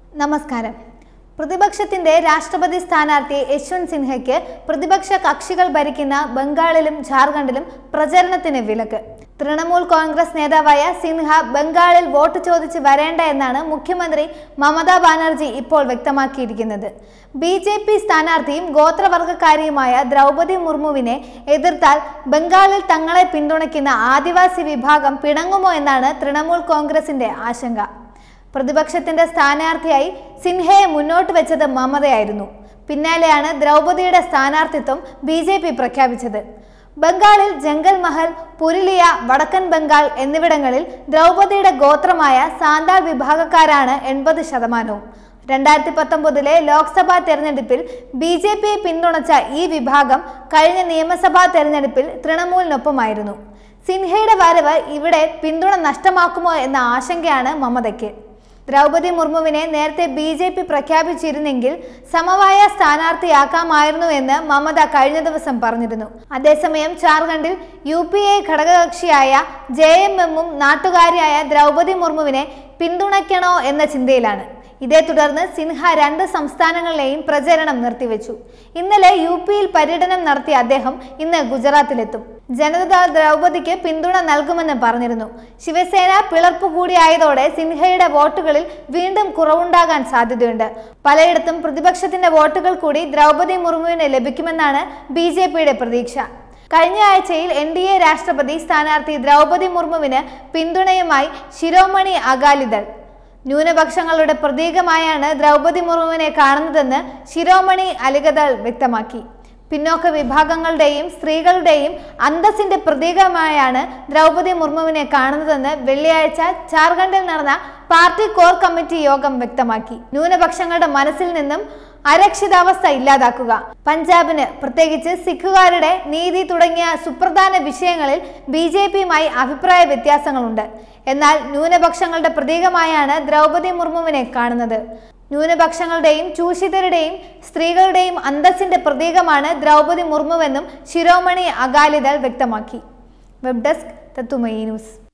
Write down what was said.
നമസ്കാരം പ്രതിപക്ഷത്തിന്റെ രാഷ്ട്രപതി സ്ഥാനാർത്ഥി യശ്വന്ത് സിൻഹയ്ക്ക് പ്രതിപക്ഷ കക്ഷികൾ ഭരിക്കുന്ന ബംഗാളിലും ജാർഖണ്ഡിലും പ്രചരണത്തിന് വിലക്ക് തൃണമൂൽ കോൺഗ്രസ് നേതാവായ സിൻഹ ബംഗാളിൽ വോട്ട് ചോദിച്ച് വരേണ്ട എന്നാണ് മുഖ്യമന്ത്രി മമതാ ബാനർജി ഇപ്പോൾ വ്യക്തമാക്കിയിരിക്കുന്നത് ബി ജെ പി സ്ഥാനാർത്ഥിയും ഗോത്രവർഗക്കാരിയുമായ ദ്രൗപതി മുർമുവിനെ എതിർത്താൽ ബംഗാളിൽ തങ്ങളെ പിന്തുണയ്ക്കുന്ന ആദിവാസി വിഭാഗം പിണങ്ങുമോ എന്നാണ് തൃണമൂൽ കോൺഗ്രസിന്റെ ആശങ്ക പ്രതിപക്ഷത്തിന്റെ സ്ഥാനാർത്ഥിയായി സിൻഹയെ മുന്നോട്ട് വെച്ചത് മമതയായിരുന്നു പിന്നാലെയാണ് ദ്രൗപദിയുടെ സ്ഥാനാർത്ഥിത്വം ബി ജെ പി പ്രഖ്യാപിച്ചത് ബംഗാളിൽ ജംഗൽ മഹൽ പുരുലിയ വടക്കൻ ബംഗാൾ എന്നിവിടങ്ങളിൽ ദ്രൗപദിയുടെ ഗോത്രമായ സാന്താൾ വിഭാഗക്കാരാണ് എൺപത് ശതമാനവും രണ്ടായിരത്തി പത്തൊമ്പതിലെ ലോക്സഭാ തെരഞ്ഞെടുപ്പിൽ ബി ജെ പിയെ പിന്തുണച്ച ഈ വിഭാഗം കഴിഞ്ഞ നിയമസഭാ തെരഞ്ഞെടുപ്പിൽ തൃണമൂലിനൊപ്പമായിരുന്നു സിൻഹയുടെ വരവ് ഇവിടെ പിന്തുണ നഷ്ടമാക്കുമോ എന്ന ആശങ്കയാണ് മമതയ്ക്ക് ദ്രൗപതി മുർമുവിനെ നേരത്തെ ബി ജെ പി പ്രഖ്യാപിച്ചിരുന്നെങ്കിൽ സമവായ സ്ഥാനാർത്ഥിയാക്കാമായിരുന്നു എന്ന് മമത കഴിഞ്ഞ ദിവസം പറഞ്ഞിരുന്നു അതേസമയം ജാർഖണ്ഡിൽ യു പി എ ഘടകകക്ഷിയായ ജെ എം എമ്മും നാട്ടുകാരിയായ ദ്രൗപതി മുർമുവിനെ പിന്തുണയ്ക്കണോ എന്ന ചിന്തയിലാണ് ഇതേ തുടർന്ന് സിൻഹ രണ്ട് സംസ്ഥാനങ്ങളിലെയും പ്രചരണം നിർത്തിവെച്ചു ഇന്നലെ യു പിയിൽ പര്യടനം നടത്തിയ അദ്ദേഹം ഇന്ന് ഗുജറാത്തിലെത്തും ജനതാദൾ ദ്രൗപദിക്ക് പിന്തുണ നൽകുമെന്ന് പറഞ്ഞിരുന്നു ശിവസേന പിളർപ്പ് കൂടിയായതോടെ സിൻഹയുടെ വോട്ടുകളിൽ വീണ്ടും കുറവുണ്ടാകാൻ സാധ്യതയുണ്ട് പലയിടത്തും പ്രതിപക്ഷത്തിന്റെ വോട്ടുകൾ കൂടി ദ്രൗപതി മുർമുവിന് ലഭിക്കുമെന്നാണ് ബി ജെ പിയുടെ പ്രതീക്ഷ കഴിഞ്ഞ ആഴ്ചയിൽ എൻ ഡി എ രാഷ്ട്രപതി സ്ഥാനാർത്ഥി ദ്രൗപതി മുർമുവിന് പിന്തുണയുമായി ശിരോമണി അകാലിദൾ ന്യൂനപക്ഷങ്ങളുടെ പ്രതീകമായാണ് ദ്രൗപതി മുർമുവിനെ കാണുന്നതെന്ന് ശിരോമണി അലിഗദൾ വ്യക്തമാക്കി പിന്നോക്ക വിഭാഗങ്ങളുടെയും സ്ത്രീകളുടെയും അന്തസ്സിന്റെ പ്രതീകമായാണ് ദ്രൗപതി മുർമുവിനെ കാണുന്നതെന്ന് വെള്ളിയാഴ്ച ജാർഖണ്ഡിൽ നടന്ന പാർട്ടി കോർ കമ്മിറ്റി യോഗം വ്യക്തമാക്കി ന്യൂനപക്ഷങ്ങളുടെ മനസ്സിൽ നിന്നും അരക്ഷിതാവസ്ഥ ഇല്ലാതാക്കുക പഞ്ചാബിന് പ്രത്യേകിച്ച് സിഖുകാരുടെ നീതി തുടങ്ങിയ സുപ്രധാന വിഷയങ്ങളിൽ ബി ജെ പിയുമായി അഭിപ്രായ വ്യത്യാസങ്ങളുണ്ട് എന്നാൽ ന്യൂനപക്ഷങ്ങളുടെ പ്രതീകമായാണ് ദ്രൗപതി മുർമുവിനെ കാണുന്നത് ന്യൂനപക്ഷങ്ങളുടെയും ചൂഷിതരുടെയും സ്ത്രീകളുടെയും അന്തസ്സിന്റെ പ്രതീകമാണ് ദ്രൗപതി മുർമുവെന്നും ശിരോമണി അകാലിദൾ വ്യക്തമാക്കി വെബ് ഡെസ്ക് തത്തുമയി ന്യൂസ്